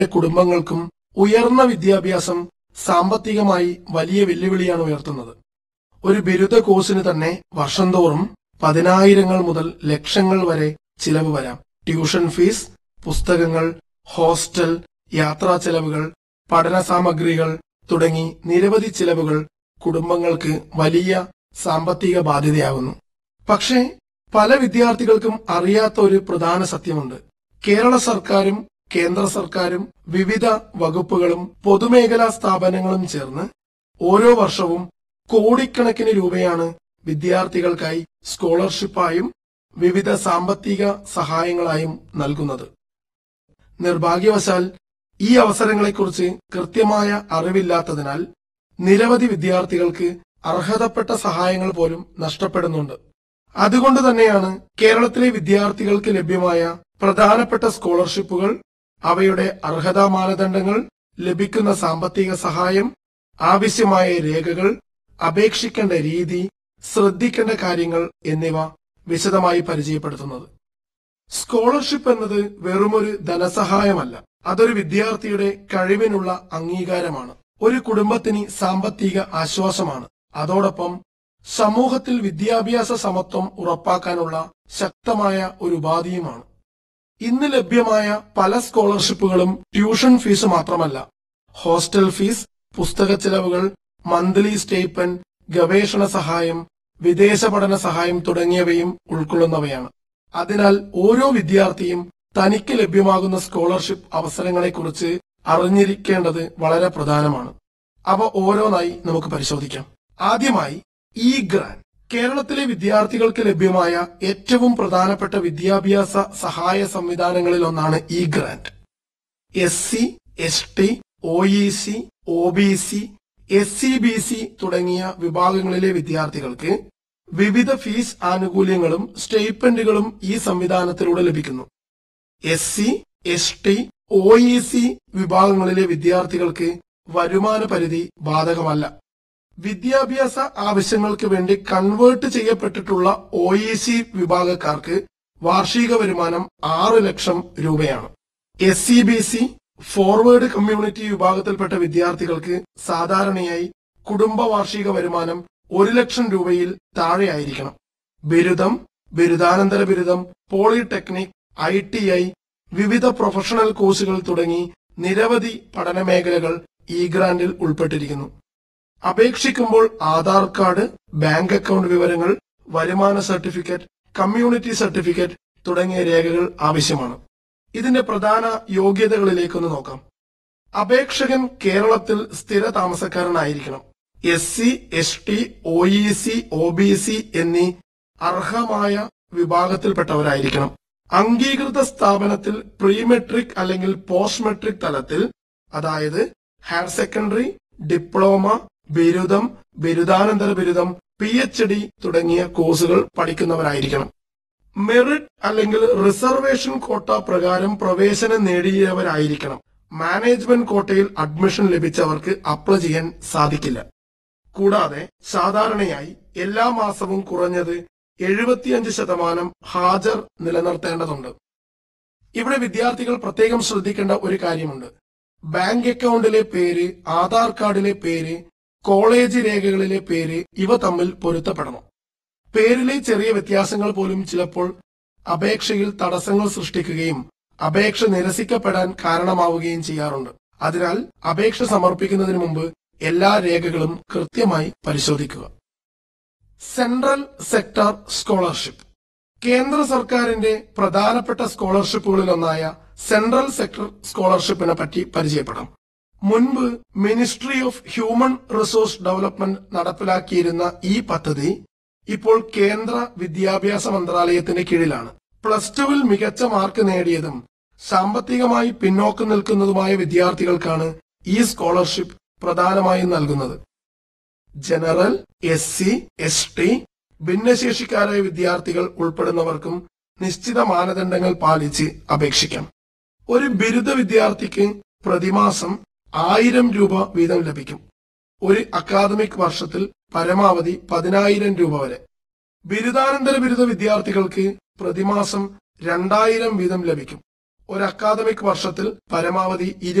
കുടുംബങ്ങൾക്കും ഉയർന്ന വിദ്യാഭ്യാസം സാമ്പത്തികമായി വലിയ വെല്ലുവിളിയാണ് ഉയർത്തുന്നത് ഒരു ബിരുദ കോഴ്സിന് തന്നെ വർഷം തോറും പതിനായിരങ്ങൾ മുതൽ ലക്ഷങ്ങൾ വരെ ചിലവ് വരാം ട്യൂഷൻ ഫീസ് പുസ്തകങ്ങൾ ഹോസ്റ്റൽ യാത്രാ ചെലവുകൾ പഠന സാമഗ്രികൾ തുടങ്ങി നിരവധി ചിലവുകൾ കുടുംബങ്ങൾക്ക് വലിയ സാമ്പത്തിക ബാധ്യതയാകുന്നു പക്ഷേ പല വിദ്യാർത്ഥികൾക്കും അറിയാത്ത ഒരു പ്രധാന സത്യമുണ്ട് കേരള സർക്കാരും കേന്ദ്ര സർക്കാരും വിവിധ വകുപ്പുകളും പൊതുമേഖലാ സ്ഥാപനങ്ങളും ചേർന്ന് ഓരോ വർഷവും കോടിക്കണക്കിന് രൂപയാണ് വിദ്യാർത്ഥികൾക്കായി സ്കോളർഷിപ്പായും വിവിധ സാമ്പത്തിക സഹായങ്ങളായും നൽകുന്നത് നിർഭാഗ്യവശാൽ ഈ അവസരങ്ങളെക്കുറിച്ച് കൃത്യമായ അറിവില്ലാത്തതിനാൽ നിരവധി വിദ്യാർത്ഥികൾക്ക് അർഹതപ്പെട്ട സഹായങ്ങൾ പോലും നഷ്ടപ്പെടുന്നുണ്ട് അതുകൊണ്ട് തന്നെയാണ് കേരളത്തിലെ വിദ്യാർത്ഥികൾക്ക് ലഭ്യമായ പ്രധാനപ്പെട്ട സ്കോളർഷിപ്പുകൾ അവയുടെ അർഹതാ മാനദണ്ഡങ്ങൾ ലഭിക്കുന്ന സാമ്പത്തിക സഹായം ആവശ്യമായ രേഖകൾ അപേക്ഷിക്കേണ്ട രീതി ശ്രദ്ധിക്കേണ്ട കാര്യങ്ങൾ എന്നിവ വിശദമായി പരിചയപ്പെടുത്തുന്നത് സ്കോളർഷിപ്പ് എന്നത് വെറുമൊരു ധനസഹായമല്ല അതൊരു വിദ്യാർത്ഥിയുടെ കഴിവിനുള്ള അംഗീകാരമാണ് ഒരു കുടുംബത്തിന് സാമ്പത്തിക ആശ്വാസമാണ് അതോടൊപ്പം സമൂഹത്തിൽ വിദ്യാഭ്യാസ സമത്വം ഉറപ്പാക്കാനുള്ള ശക്തമായ ഒരു ഉപാധിയുമാണ് ഇന്ന് ലഭ്യമായ പല സ്കോളർഷിപ്പുകളും ട്യൂഷൻ ഫീസ് മാത്രമല്ല ഹോസ്റ്റൽ ഫീസ് പുസ്തക ചെലവുകൾ മന്ത്ലി സ്റ്റേപ്പൻ ഗവേഷണ സഹായം വിദേശ പഠന സഹായം തുടങ്ങിയവയും ഉൾക്കൊള്ളുന്നവയാണ് അതിനാൽ ഓരോ വിദ്യാർത്ഥിയും തനിക്ക് ലഭ്യമാകുന്ന സ്കോളർഷിപ്പ് അവസരങ്ങളെക്കുറിച്ച് അറിഞ്ഞിരിക്കേണ്ടത് വളരെ പ്രധാനമാണ് അവ ഓരോന്നായി നമുക്ക് പരിശോധിക്കാം ആദ്യമായി ഇ ഗ്രാന്റ് കേരളത്തിലെ വിദ്യാർത്ഥികൾക്ക് ലഭ്യമായ ഏറ്റവും പ്രധാനപ്പെട്ട വിദ്യാഭ്യാസ സഹായ സംവിധാനങ്ങളിൽ ഒന്നാണ് e grant S C S T O E C O B C S C B C തുടങ്ങിയ വിഭാഗങ്ങളിലെ വിദ്യാർത്ഥികൾക്ക് വിവിധ ഫീസ് ആനുകൂല്യങ്ങളും സ്റ്റേപ്പൻഡുകളും ഈ സംവിധാനത്തിലൂടെ ലഭിക്കുന്നു S C S T O E C വിഭാഗങ്ങളിലെ വിദ്യാർത്ഥികൾക്ക് വരുമാന പരിധി ബാധകമല്ല വിദ്യാഭ്യാസ ആവശ്യങ്ങൾക്ക് വേണ്ടി കൺവേർട്ട് ചെയ്യപ്പെട്ടിട്ടുള്ള ഒ ഇ സി വിഭാഗക്കാർക്ക് വാർഷിക വരുമാനം ആറ് ലക്ഷം രൂപയാണ് S C B C forward community വിഭാഗത്തിൽപ്പെട്ട വിദ്യാർത്ഥികൾക്ക് സാധാരണയായി കുടുംബ വാർഷിക വരുമാനം ഒരു ലക്ഷം രൂപയിൽ താഴെയായിരിക്കണം ബിരുദം ബിരുദാനന്തര ബിരുദം പോളിടെക്നിക് ഐ ടി ഐ വിവിധ പ്രൊഫഷണൽ കോഴ്സുകൾ തുടങ്ങി നിരവധി പഠന മേഖലകൾ ഈ ഗ്രാന്റിൽ ഉൾപ്പെട്ടിരിക്കുന്നു അപേക്ഷിക്കുമ്പോൾ ആധാർ കാർഡ് ബാങ്ക് അക്കൗണ്ട് വിവരങ്ങൾ വരുമാന സർട്ടിഫിക്കറ്റ് കമ്മ്യൂണിറ്റി സർട്ടിഫിക്കറ്റ് തുടങ്ങിയ രേഖകൾ ആവശ്യമാണ് ഇതിന്റെ പ്രധാന യോഗ്യതകളിലേക്കൊന്ന് നോക്കാം അപേക്ഷകൻ കേരളത്തിൽ സ്ഥിര താമസക്കാരനായിരിക്കണം S C S T O E C O B C എന്നീ അർഹമായ വിഭാഗത്തിൽപ്പെട്ടവരായിരിക്കണം അംഗീകൃത സ്ഥാപനത്തിൽ പ്രീമെട്രിക് അല്ലെങ്കിൽ പോസ്റ്റ് മെട്രിക് തലത്തിൽ അതായത് ഹയർ സെക്കൻഡറി ഡിപ്ലോമ ബിരുദം ബിരുദാനന്തര ബിരുദം പി എച്ച് ഡി തുടങ്ങിയ കോഴ്സുകൾ പഠിക്കുന്നവരായിരിക്കണം മെറിറ്റ് അല്ലെങ്കിൽ റിസർവേഷൻ കോട്ട പ്രകാരം പ്രവേശനം നേടിയവരായിരിക്കണം മാനേജ്മെന്റ് കോട്ടയിൽ അഡ്മിഷൻ ലഭിച്ചവർക്ക് അപ്ലൈ ചെയ്യാൻ സാധിക്കില്ല കൂടാതെ സാധാരണയായി എല്ലാ മാസവും കുറഞ്ഞത് എഴുപത്തിയഞ്ച് ശതമാനം ഹാജർ നിലനിർത്തേണ്ടതുണ്ട് ഇവിടെ വിദ്യാർത്ഥികൾ പ്രത്യേകം ശ്രദ്ധിക്കേണ്ട ഒരു കാര്യമുണ്ട് ബാങ്ക് അക്കൗണ്ടിലെ പേര് ആധാർ കാർഡിലെ പേര് കോളേജ് രേഖകളിലെ പേര് ഇവ തമ്മിൽ പൊരുത്തപ്പെടണം പേരിലെ ചെറിയ വ്യത്യാസങ്ങൾ പോലും ചിലപ്പോൾ അപേക്ഷയിൽ തടസ്സങ്ങൾ സൃഷ്ടിക്കുകയും അപേക്ഷ നിരസിക്കപ്പെടാൻ കാരണമാവുകയും ചെയ്യാറുണ്ട് അതിനാൽ അപേക്ഷ സമർപ്പിക്കുന്നതിന് മുമ്പ് എല്ലാ രേഖകളും കൃത്യമായി പരിശോധിക്കുക സെൻട്രൽ സെക്ടർ സ്കോളർഷിപ്പ് കേന്ദ്ര സർക്കാരിന്റെ പ്രധാനപ്പെട്ട സ്കോളർഷിപ്പുകളിലൊന്നായ സെൻട്രൽ സെക്ടർ സ്കോളർഷിപ്പിനെ പറ്റി പരിചയപ്പെടാം മുൻപ് ministry of human resource development നടപ്പിലാക്കിയിരുന്ന ഈ പദ്ധതി ഇപ്പോൾ കേന്ദ്ര വിദ്യാഭ്യാസ മന്ത്രാലയത്തിന്റെ കീഴിലാണ് പ്ലസ് ടുവിൽ മികച്ച മാർക്ക് നേടിയതും സാമ്പത്തികമായി പിന്നോക്കം നിൽക്കുന്നതുമായ വിദ്യാർത്ഥികൾക്കാണ് ഈ സ്കോളർഷിപ്പ് പ്രധാനമായും നൽകുന്നത് general S C S T ഭിന്നശേഷിക്കാരായ വിദ്യാർത്ഥികൾ ഉൾപ്പെടുന്നവർക്കും നിശ്ചിത മാനദണ്ഡങ്ങൾ പാലിച്ച് അപേക്ഷിക്കാം ഒരു ബിരുദ വിദ്യാർത്ഥിക്ക് പ്രതിമാസം ആയിരം രൂപ വീതം ലഭിക്കും ഒരു അക്കാദമിക് വർഷത്തിൽ പരമാവധി പതിനായിരം രൂപ വരെ ബിരുദാനന്തര ബിരുദ വിദ്യാർത്ഥികൾക്ക് പ്രതിമാസം രണ്ടായിരം വീതം ലഭിക്കും ഒരു അക്കാദമിക് വർഷത്തിൽ പരമാവധി